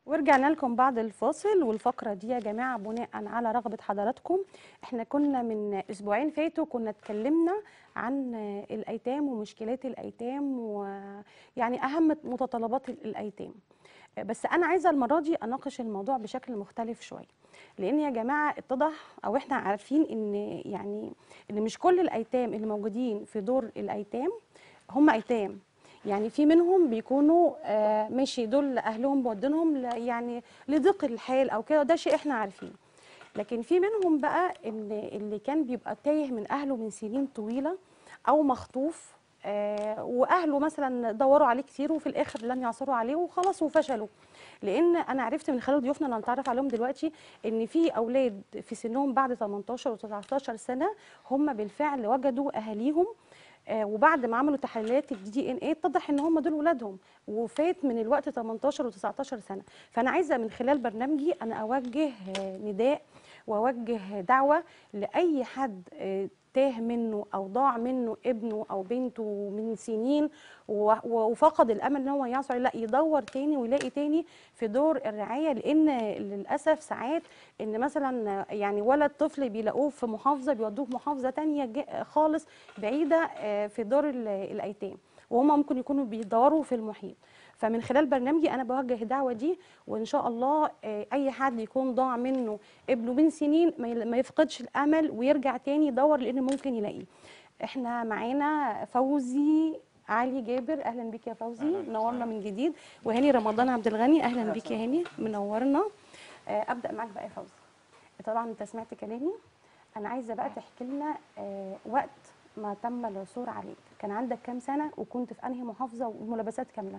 ورجعنا لكم بعد الفاصل والفقرة دي يا جماعة بناء على رغبة حضراتكم احنا كنا من اسبوعين فاتوا كنا اتكلمنا عن الايتام ومشكلات الايتام ويعني اهم متطلبات الايتام بس انا عايزه المره دي اناقش الموضوع بشكل مختلف شويه لان يا جماعه اتضح او احنا عارفين ان يعني ان مش كل الايتام اللي موجودين في دور الايتام هم ايتام يعني في منهم بيكونوا آه ماشي دول اهلهم بودينهم ل- يعني لضيق الحال او كده ده شيء احنا عارفين لكن في منهم بقى ان اللي كان بيبقى تايه من اهله من سنين طويله او مخطوف آه واهله مثلا دوروا عليه كتير وفي الاخر لم يعثروا عليه وخلاص وفشلوا لان انا عرفت من خلال ضيوفنا اللي هنتعرف عليهم دلوقتي ان في اولاد في سنهم بعد 18 و19 سنه هم بالفعل وجدوا اهاليهم آه، وبعد ما عملوا تحليلات الدي ان ايه اتضح ان هم دول ولادهم وفات من الوقت 18 و19 سنه فانا عايزه من خلال برنامجي انا اوجه آه، نداء واوجه دعوه لاي حد آه، تاه منه او ضاع منه ابنه او بنته من سنين و- وفقد الامل ان هو يعثر لا يدور تاني ويلاقي تاني في دور الرعايه لان للاسف ساعات ان مثلا يعني ولد طفل بيلاقوه في محافظه بيودوه في محافظه تانية ج- خالص بعيده آه، في دور ال- الايتام وهم ممكن يكونوا بيدوروا في المحيط فمن خلال برنامجي انا بوجه الدعوه دي وان شاء الله آه، اي حد يكون ضاع منه ابنه من سنين ما يل- ما يفقدش الامل ويرجع تاني يدور لان ممكن يلاقيه احنا معانا فوزي علي جابر اهلا بيك يا فوزي أهلاً منورنا وسهلاً. من جديد وهاني رمضان عبد الغني اهلا بيك يا هاني منورنا آه، ابدا معاك بقى يا فوزي طبعا انت سمعت كلامي انا عايزه بقى تحكي لنا آه، وقت ما تم العثور عليك كان عندك كام سنه وكنت في انهي محافظه والملابسات كامله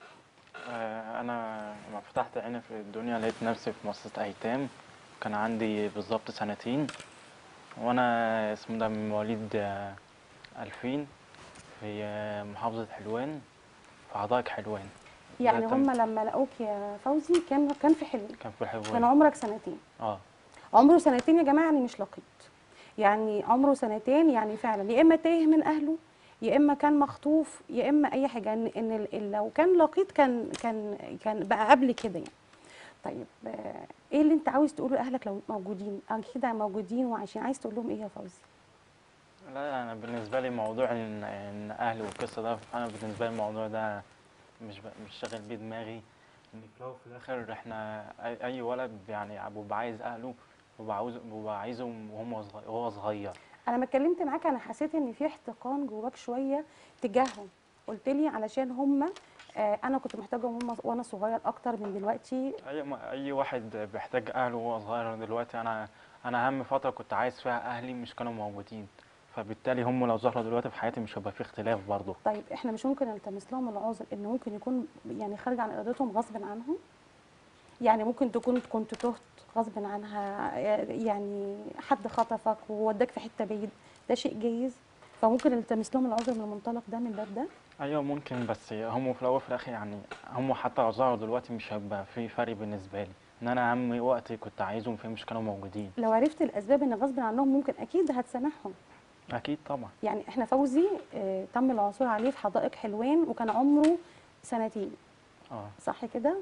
آه، انا لما فتحت عيني في الدنيا لقيت نفسي في مؤسسة ايتام كان عندي بالظبط سنتين وانا اسمه ده من مواليد آه، 2000 في آه، محافظة حلوان في حدائق حلوان يعني ده تم- هم لما لقوك يا فوزي كان كان في حلم كان في كان حلوان عمرك سنتين اه عمره سنتين يا جماعه يعني مش لقيط يعني عمره سنتين يعني فعلا يا اما تايه من اهله يا اما كان مخطوف يا اما اي حاجه ان ان ال- ال- لو كان لقيط كان كان كان بقى قبل كده يعني طيب آه، ايه اللي انت عاوز تقوله لاهلك لو موجودين اكيد موجودين وعايشين عايز تقول لهم ايه يا فوزي لا انا بالنسبة لي موضوع ان ان اهلي والقصة ده انا بالنسبة لي الموضوع ده مش ب- مش شاغل بيه دماغي ان في الاول وفي الاخر احنا اي, أي ولد يعني بيبقى عايز اهله بيبقى عاوز بيبقى عايزهم وهم صغ- وهو صغير انا ما اتكلمت معاك انا حسيت ان في احتقان جواك شويه تجاههم قلت لي علشان هم آه انا كنت محتاجهم هم وانا صغير اكتر من دلوقتي اي ما- اي واحد بيحتاج اهله وهو صغير دلوقتي انا انا اهم فتره كنت عايز فيها اهلي مش كانوا موجودين فبالتالي هم لو ظهروا دلوقتي في حياتي مش هيبقى في اختلاف برضه طيب احنا مش ممكن نلتمس لهم العذر ان ممكن يكون يعني خارج عن ارادتهم غصب عنهم يعني ممكن تكون كنت تهت غصب عنها يعني حد خطفك ووداك في حته بعيد ده شيء جايز فممكن نلتمس لهم العذر من المنطلق ده من الباب ده ايوه ممكن بس هم في الاول وفي الاخر يعني هم حتى لو ظهروا دلوقتي مش هيبقى في فرق بالنسبه لي ان انا اهم وقت كنت عايزهم فيه مش كانوا موجودين لو عرفت الاسباب ان غصب عنهم ممكن اكيد هتسامحهم اكيد طبعا يعني احنا فوزي اه تم العثور عليه في حدائق حلوان وكان عمره سنتين اه صح كده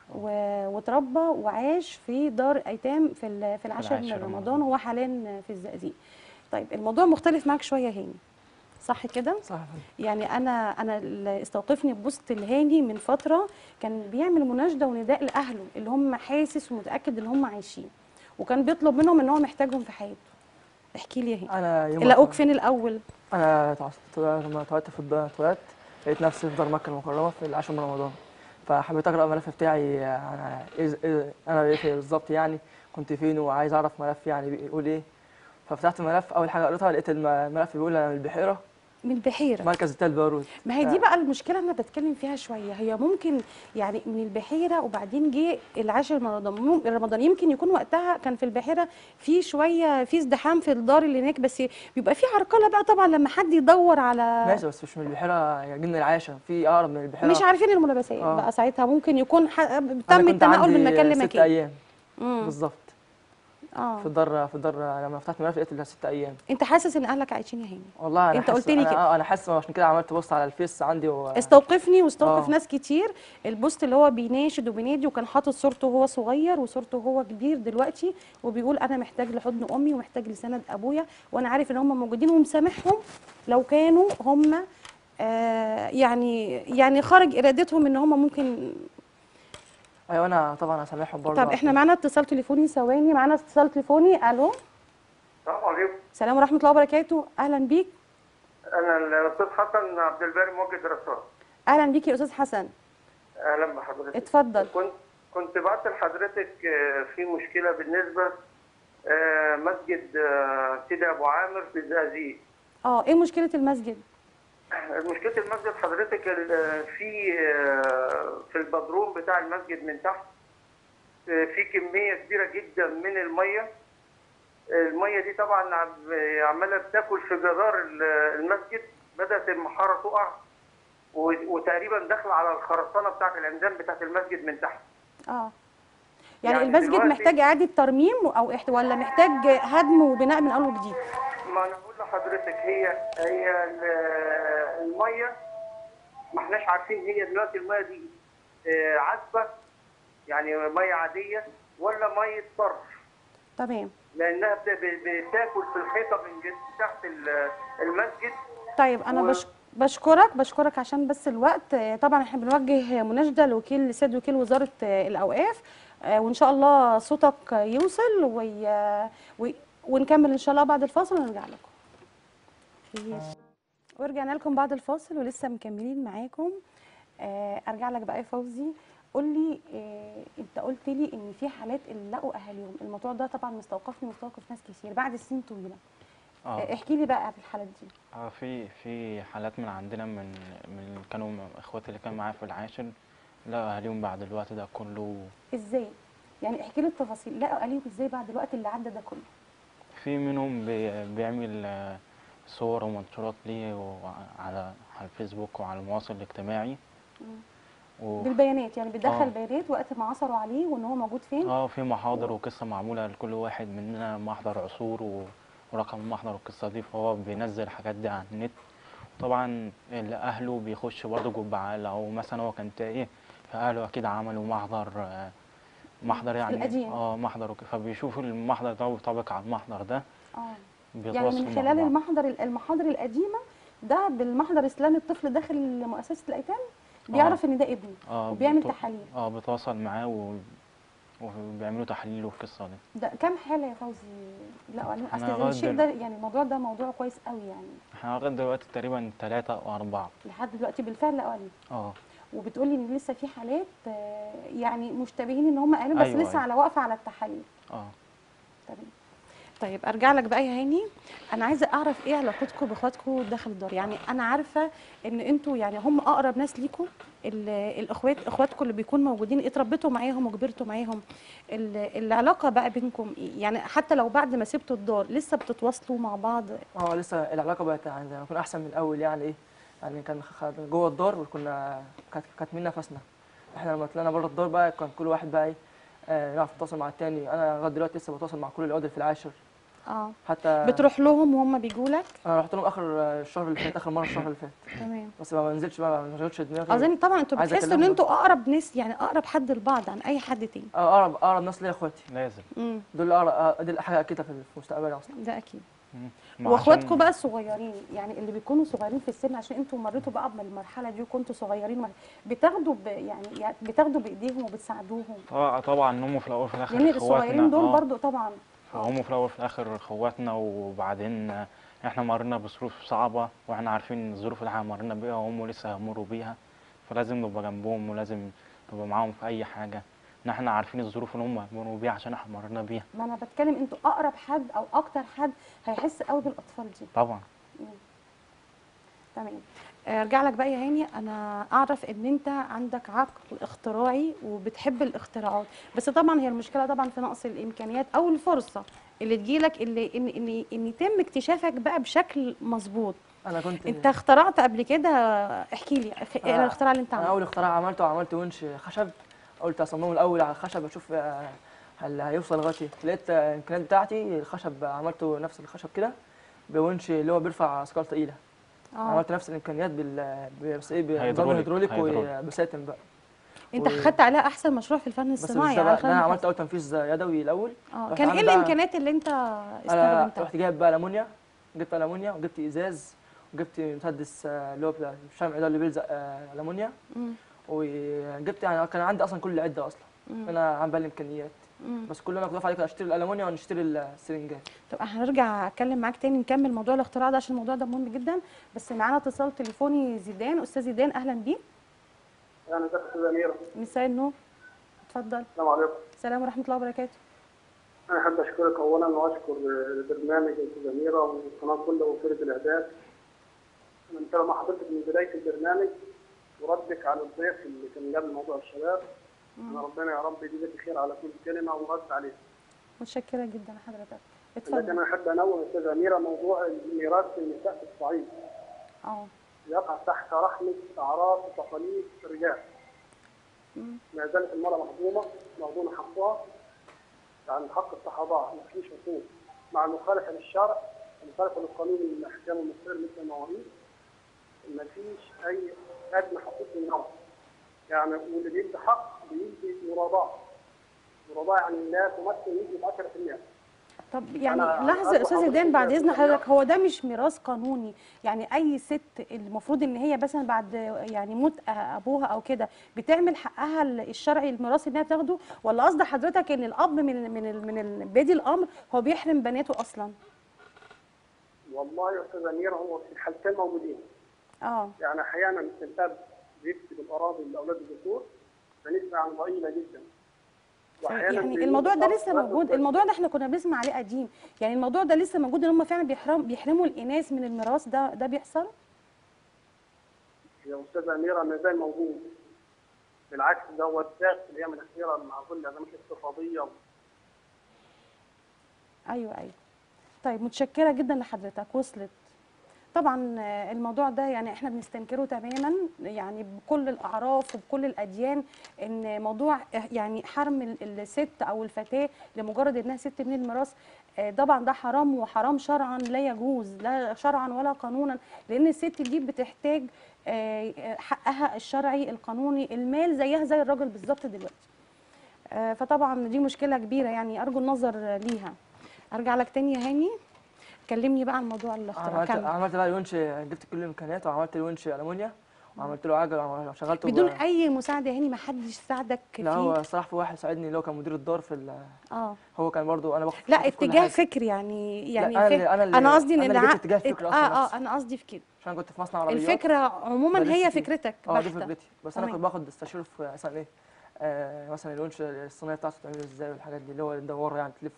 و- واتربى وعاش في دار ايتام في ال- في العاشر من العاشر رمضان رمضان. هو حاليا في الزقازيق طيب الموضوع مختلف معاك شويه هاني صح كده صح يا فندم. يعني انا انا اللي استوقفني بوست الهاني من فتره كان بيعمل مناشده ونداء لاهله اللي هم حاسس ومتاكد ان هم عايشين وكان بيطلب منهم ان هو محتاجهم في حياته احكي لي يا هاني انا يوم لقوك ما- فين الاول انا تعص- لما اتولدت في الدار اتولدت لقيت نفسي في دار مكه المكرمه في العاشر من رمضان فحبيت اقرا الملف بتاعي انا إيه إيه انا ايه بالظبط يعني كنت فين وعايز اعرف ملف يعني بيقول ايه ففتحت الملف اول حاجه قريتها لقيت الم- الملف بيقول انا من البحيره من البحيره مركز تل بيروت ما هي دي بقى المشكله اللي انا بتكلم فيها شويه هي ممكن يعني من البحيره وبعدين جه العاشر من رمضان مم- رمضان يمكن يكون وقتها كان في البحيره في شويه في ازدحام في الدار اللي هناك بس بيبقى في عرقله بقى طبعا لما حد يدور على ماشي بس مش من البحيره يا جن العاشه في اقرب من البحيره مش عارفين الملابسات آه. بقى ساعتها ممكن يكون ح... أنا تم كنت التنقل عندي من مكان ست لمكان ايام مم. بالظبط اه في الدار في الدار لما فتحت الملف لقيت لها ست ايام انت حاسس ان اهلك عايشين يا هاني والله انا أنت حاسس- قلت لي أنا- كده. اه انا حاسس عشان كده عملت بوست على الفيس عندي و... استوقفني واستوقف آه. ناس كتير البوست اللي هو بيناشد وبينادي وكان حاطط صورته وهو صغير وصورته وهو كبير دلوقتي وبيقول انا محتاج لحضن امي ومحتاج لسند ابويا وانا عارف ان هم موجودين ومسامحهم لو كانوا هم آه يعني يعني خارج ارادتهم ان هم ممكن ايوه انا طبعا هسامحهم برضه طب احنا معانا اتصال تليفوني ثواني معانا اتصال تليفوني الو السلام عليكم السلام ورحمه الله وبركاته اهلا بيك انا الاستاذ حسن عبد الباري موجه دراسات اهلا بيك يا استاذ حسن اهلا بحضرتك اتفضل كنت كنت بعت لحضرتك آه، في مشكله بالنسبه آه، مسجد آه، سيدي ابو عامر في الزقازيق اه ايه مشكله المسجد مشكله المسجد حضرتك ال- في آه، في البدروم بتاع المسجد من تحت آه، في كميه كبيره جدا من الميه الميه دي طبعا عم- عماله بتاكل في جدار ال- المسجد بدات المحاره تقع و- وتقريبا داخله على الخرسانه بتاعت العمدان بتاعت المسجد من تحت اه يعني, يعني المسجد دلوقتي- محتاج اعاده ترميم او إحت- ولا محتاج هدم وبناء من اول وجديد ما انا بقول لحضرتك هي هي ال- الميه ما احناش عارفين هي دلوقتي الميه دي آه، عذبه يعني ميه عاديه ولا ميه صرف تمام لانها بت- ب- بتاكل في الحيطه من جد تحت ال- المسجد طيب انا و- بش... بشكرك بشكرك عشان بس الوقت آه، طبعا احنا بنوجه مناشده لوكيل سيد وكيل وزاره آه، الاوقاف آه، وان شاء الله صوتك يوصل وي... وي... ونكمل ان شاء الله بعد الفاصل ونرجع لكم خير ورجعنا لكم بعد الفاصل ولسه مكملين معاكم آه، ارجع لك بقى يا فوزي قول لي آه، انت قلت لي ان في حالات اللي لقوا اهاليهم الموضوع ده طبعا مستوقفني ومستوقف ناس كتير بعد سنين طويله اه آه، احكي لي بقى عن الحالات دي اه في في حالات من عندنا من من كانوا اخواتي اللي كانوا معايا في العاشر لا اهاليهم بعد الوقت ده كله ازاي يعني احكي لي التفاصيل لقوا اهاليهم ازاي بعد الوقت اللي عدى ده كله في منهم بي بيعمل آه، صور ومنشورات ليه وع- على على الفيسبوك وعلى المواصل الاجتماعي و... بالبيانات يعني بيدخل آه. بيانات وقت ما عصروا عليه وان هو موجود فين اه في محاضر وقصة معمولة لكل واحد مننا محضر عصور و... ورقم محضر القصة دي فهو بينزل الحاجات دي على النت طبعا اللي أهله بيخش برضه جوه عقل أو مثلا هو كان تايه فأهله أكيد عملوا محضر آه، محضر يعني القديم. اه محضر وك- فبيشوفوا المحضر ده ويطابق على المحضر ده اه يعني بيتواصلوا من مع خلال بعض. المحضر المحاضر القديمه ده بالمحضر اسلامي الطفل داخل مؤسسه الايتام بيعرف ان ده ابنه اه وبيعمل بيتو- تحاليل اه بيتواصل معاه و... وبيعملوا تحاليل والقصة دي ده كام حاله يا فوزي لا عليهم أنا اصل لغاية الشيء دل- ده يعني الموضوع ده موضوع كويس قوي يعني احنا لغاية دلوقتي تقريبا تلاتة أو أربعة لحد دلوقتي بالفعل لقوا عليه اه وبتقولي ان لسه في حالات آه، يعني مشتبهين ان هم قالوا بس أيوة، لسه أيوة. على واقفه على التحاليل اه تمام طيب ارجع لك بقى يا هاني انا عايزه اعرف ايه علاقتكم باخواتكم داخل الدار يعني انا عارفه ان انتوا يعني هم اقرب ناس ليكم ال- الاخوات اخواتكم اللي بيكونوا موجودين اتربيتوا معاهم وكبرتوا معاهم ال- العلاقه بقى بينكم ايه يعني حتى لو بعد ما سبتوا الدار لسه بتتواصلوا مع بعض اه لسه العلاقه بقت يعني زي ما يكون احسن من الاول يعني ايه يعني كان خ- جوه الدار وكنا كانت كانت من نفسنا احنا لما طلعنا بره الدار بقى كان كل واحد بقى ايه آه نعرف نتواصل مع التاني انا لغايه دلوقتي لسه بتواصل مع كل العقد في العاشر اه حتى بتروح لهم وهم بيجوا لك انا رحت لهم اخر آه، الشهر اللي فات اخر مره الشهر اللي فات تمام بس ما بنزلش بقى ما بنشغلش دماغي اظن طبعا انتوا عايز بتحسوا ان أكلمهم. انتوا اقرب ناس يعني اقرب حد لبعض عن اي حد تاني آه، اقرب اقرب ناس ليا اخواتي لازم امم دول اقرب آه، دي حاجه اكيده في المستقبل اصلا ده اكيد مم. ما واخواتكم عشان- بقى الصغيرين يعني اللي بيكونوا صغيرين في السن عشان انتوا مريتوا بقى بالمرحله دي وكنتوا صغيرين مر- بتاخدوا ب يعني يعني بتاخدوا بايديهم وبتساعدوهم طبعا طبعا هم في الاول وفي الاخر لان اخواتنا الصغيرين دول آه. برضو طبعا فهم في الاول وفي الاخر اخواتنا وبعدين آه، احنا مرينا بظروف صعبه واحنا عارفين الظروف اللي احنا مرينا بيها وهم لسه هيمروا بيها فلازم نبقى جنبهم ولازم نبقى معاهم في اي حاجه ان احنا عارفين الظروف اللي هم هيمروا بيها عشان احنا مرينا بيها ما انا بتكلم انتوا اقرب حد او اكتر حد هيحس قوي بالاطفال دي طبعا تمام آه، ارجع لك بقى يا هاني انا اعرف ان انت عندك عقل اختراعي وبتحب الاختراعات بس طبعا هي المشكله طبعا في نقص الامكانيات او الفرصه اللي تجيلك اللي ان ان ان يتم اكتشافك بقى بشكل مظبوط انا كنت انت اخترعت قبل كده احكي لي اخ- ايه آه، الاختراع اللي انت انا عملته اول اختراع عملته عملت ونش خشب قلت اصممه الاول على الخشب اشوف آه، اللي هيوصل لغايه إيه. لقيت آه، الامكانيات بتاعتي الخشب عملته نفس الخشب كده بونش اللي هو بيرفع اثقال تقيله اه عملت نفس الامكانيات بال بس ايه بنظام هيدروليك. هيدروليك هيدروليك. وبساتم بقى انت و- خدت عليها احسن مشروع في الفن بس مش الصناعي ده بقى علشان ده انا كده. عملت اول تنفيذ يدوي الاول اه رحت كان ايه عامل بقى- الامكانيات اللي انت انا استخدمتها رحت جايب بقى المونيا جبت المونيا وجبت ازاز وجبت مسدس آه، اللي هو بتاع الشمع ده اللي بيلزق آه، الامونيا مم. وجبت يعني كان عندي اصلا كل العده اصلا مم. انا عم بقى الامكانيات مم. بس كل اللي انا كنت واقف عليه كان اشتري الالومنيا ونشتري السرنجات طب هنرجع اتكلم معاك تاني نكمل موضوع الاختراع ده عشان الموضوع ده مهم جدا بس معانا اتصال تليفوني زيدان استاذ زيدان اهلا بيك انا ازيك يا استاذ اميره مساء النور اتفضل السلام عليكم السلام ورحمه الله وبركاته انا احب اشكرك اولا واشكر البرنامج يا استاذ اميره والقناه كلها وفرقه الاعداد انا متابع مع حضرتك من بدايه البرنامج وردك على الضيف اللي كان قبل موضوع الشباب انا ربنا يا رب يجزيك خير على كل كلمه ورد عليها متشكره جدا لحضرتك لكن اتفضل انا احب انوه يا استاذ اميره موضوع ميراث النساء في الصعيد اه يقع تحت رحمه اعراف وتقاليد الرجال مم. ما زالت المراه مهضومه مهضومه حقها يعني حق الصحابه ما فيش حقوق مع المخالفه للشرع المخالفه للقانون الاحكام المصير مثل المواريث ما فيش اي ادنى حقوق للمراه يعني واللي بيدي حق بيدي مراباه مراباه يعني لا تمثل نسبه 10% طب يعني أنا لحظه يا أرجو استاذ حضرتك زيدان بعد يا اذن أستاذ حضرتك هو ده مش ميراث قانوني يعني اي ست المفروض ان هي مثلا بعد يعني موت ابوها او كده بتعمل حقها الشرعي الميراث انها تاخده ولا قصد حضرتك ان الاب من من ال- من ال- بادي الامر هو بيحرم بناته اصلا والله يا استاذ امير هو في الحالتين موجودين اه يعني احيانا الاب بيكتب الاراضي لاولاد الذكور بنسبه يعني ضئيله جدا وأحياناً يعني بيموت الموضوع ده الأب لسه وياخد موجود بس. الموضوع ده احنا كنا بنسمع عليه قديم يعني الموضوع ده لسه موجود ان هم فعلا بيحرم بيحرموا الاناث من الميراث ده ده بيحصل يا استاذ اميره ما زال موجود بالعكس ده هو الداخل في الايام الاخيره مع ظل الازمات الاقتصاديه ايوه ايوه طيب متشكره جدا لحضرتك وصلت طبعا آه، الموضوع ده يعني احنا بنستنكره تماما يعني بكل الاعراف وبكل الاديان ان موضوع آه، يعني حرم ال- الست او الفتاه لمجرد انها ست من الميراث آه، طبعا ده حرام وحرام شرعا لا يجوز لا شرعا ولا قانونا لان الست دي بتحتاج آه، آه، حقها الشرعي القانوني المال زيها زي الراجل بالظبط دلوقتي آه، فطبعا دي مشكله كبيره يعني ارجو النظر آه، ليها ارجع لك تاني يا هاني كلمني بقى عن موضوع الاختراع عملت كمل. عملت بقى الونش جبت كل الامكانيات وعملت الونش المونيا وعملت له عجل وشغلته بدون ب- اي مساعده يا هاني ما حدش ساعدك لا فيه هو صراحه في واحد ساعدني اللي هو كان مدير الدار في ال- اه هو كان برضو انا باخد لا باخد كل اتجاه حاجة. فكري يعني يعني أنا فك- اللي- أنا اللي- انا قصدي ان أنا اللي جبت الع- اتجاه الفكرة اه أصلاً اه نفسه. انا قصدي في كده عشان كنت في مصنع عربيات الفكره عموما بلف هي فيه. فكرتك اه دي بحته فكرتي بس انا تمام. كنت باخد استشير في مثلا ايه آه مثلا الونش الصينيه بتاعته تعمل ازاي والحاجات دي اللي هو الدواره يعني تلف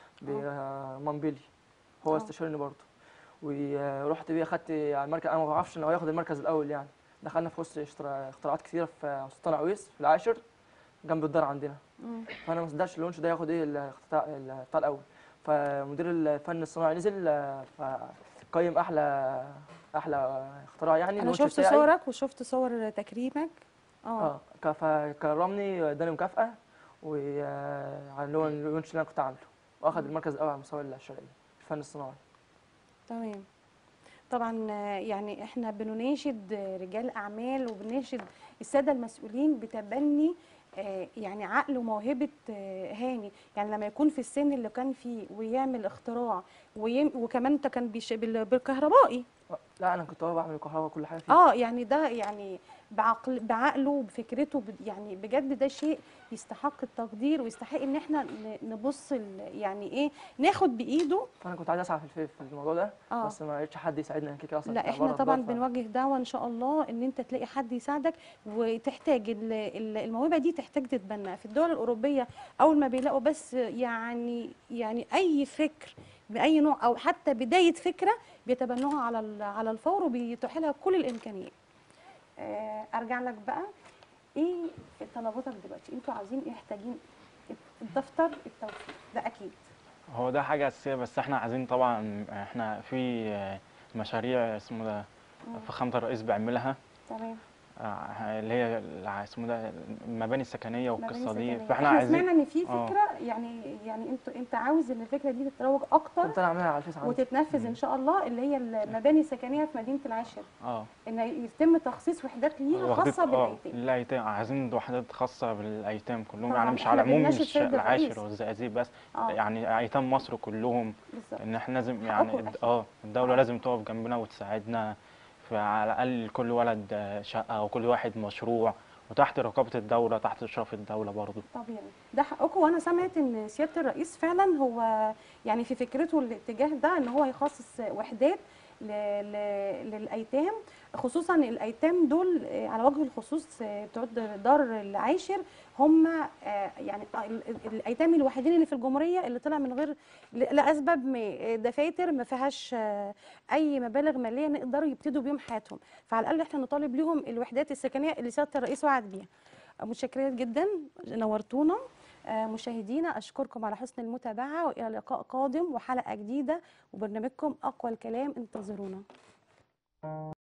بمنبلي هو آه. استشارني برضه ورحت بيه اخدت على المركز انا ما بعرفش ان هو ياخد المركز الاول يعني دخلنا في وسط اشترا- اختراعات كثيره في سلطان عويس في العاشر جنب الدار عندنا مم. فانا ما صدقش اللونش ده ياخد ايه الاختراع بتاع الاول فمدير الفن الصناعي نزل آه، فقيم احلى احلى اختراع يعني انا اللونش شفت بتاعي. صورك وشفت صور تكريمك اه اه ك- فكرمني اداني مكافأة وعلى اللي هو اللونش اللي انا كنت عامله واخد المركز الاول على مستوى الشرقية في الفن الصناعي تمام طبعا آه، يعني احنا بنناشد آه، رجال اعمال وبنناشد الساده المسؤولين بتبني آه، يعني عقل وموهبه آه، هاني يعني لما يكون في السن اللي كان فيه ويعمل اختراع ويم وكمان انت كان بيش- بال- بالكهربائي آه، لا انا كنت هو بعمل الكهرباء وكل حاجة فيه اه يعني ده يعني بعقل بعقله وبفكرته ب- يعني بجد ده شيء يستحق التقدير ويستحق ان احنا ن- نبص ال- يعني ايه ناخد بايده فانا كنت عايز اسعى في الف- في الموضوع ده اه بس ما لقيتش حد يساعدني انا كده كده اصلا لا كان احنا بره طبعا الدار، ف- بنوجه دعوه ان شاء الله ان انت تلاقي حد يساعدك وتحتاج ال- ال- الموهبه دي تحتاج تتبنى في الدول الاوروبيه اول ما بيلاقوا بس يعني يعني اي فكر باي نوع او حتى بدايه فكره بيتبنوها على ال- على الفور وبيتيح لها كل الامكانيات آه، ارجع لك بقى ايه طلباتك دلوقتي انتوا عايزين ايه محتاجين الدفتر التوفيق ده اكيد هو ده حاجة أساسية بس احنا عايزين طبعا احنا في آه، مشاريع اسمه ده فخامة الرئيس بيعملها تمام آه، اللي هي اللي اسمه ده المباني السكنيه مباني والقصه دي سكنية. فاحنا احنا عايزين سمعنا ان في آه. فكره يعني يعني انت انت عاوز ان الفكره دي تتروج اكتر كنت انا عاملها على الفيس عندي وتتنفذ ان شاء الله اللي هي المباني السكنيه في مدينه العاشر اه ان يتم تخصيص وحدات ليها وحدات- خاصه آه، بالايتام للايتام عايزين وحدات خاصه بالايتام كلهم طبعاً يعني مش إحنا على عموم بنناشد الش- سيد الرئيس. العاشر والزقازيق بس اه يعني ايتام مصر كلهم بالظبط ان احنا لازم يعني حقكم الد- أكيد. اه الدوله آه. لازم تقف جنبنا وتساعدنا في على الاقل كل ولد آه، شقه وكل واحد مشروع وتحت رقابه الدوله تحت اشراف الدوله برضه طبيعي ده حقكم وانا سمعت ان سياده الرئيس فعلا هو يعني في فكرته الاتجاه ده ان هو يخصص وحدات ل... ل... للايتام خصوصا الايتام دول آه، على وجه الخصوص آه، بتوع دار العاشر هم آه، يعني ال- ال- الايتام الوحيدين اللي في الجمهوريه اللي طلع من غير ل- لاسباب ما دفاتر ما فيهاش آه، اي مبالغ ماليه يقدروا يبتدوا بيهم حياتهم فعلى الاقل احنا نطالب ليهم الوحدات السكنيه اللي سياده الرئيس وعد بيها متشكرة جدا نورتونا آه، مشاهدينا أشكركم على حسن المتابعة وإلى لقاء قادم وحلقة جديدة وبرنامجكم أقوى الكلام انتظرونا